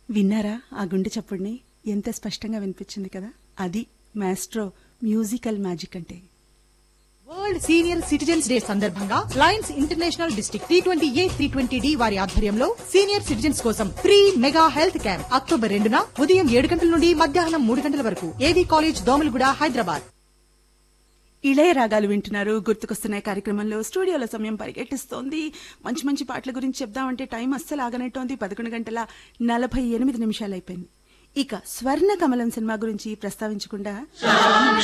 విన్నారా ఆ గుండె చప్పుడిని ఎంత స్పష్టంగా వినిపించింది కదా అది మాస్ట్రో మ్యూజికల్ మ్యాజిక్ అంటే వరల్డ్ సీనియర్ సిటిజన్స్ డే సందర్భంగా lions international district three twenty A three twenty D వారి ఆధ్వర్యంలో సీనియర్ సిటిజన్స్ కోసం free mega health camp October రెండున ఉదయం ఏడు గంటల నుండి మధ్యాహ్నం మూడు గంటల వరకు ఏవీ కాలేజ్ దోమలగూడ హైదరాబాద్ ఇళయ రాగాలు వింటున్నారు గుర్తుకొస్తున్నాయి కార్యక్రమంలో స్టూడియోలో సమయం పరిగెట్టిస్తోంది మంచి మంచి పాటల గురించి చెప్దామంటే టైం అస్సలు ఆగనట్టోంది పదకొండు గంటల నలభై ఎనిమిది నిమిషాలు అయిపోయింది ఇక స్వర్ణ కమలం సినిమా గురించి ప్రస్తావించకుండా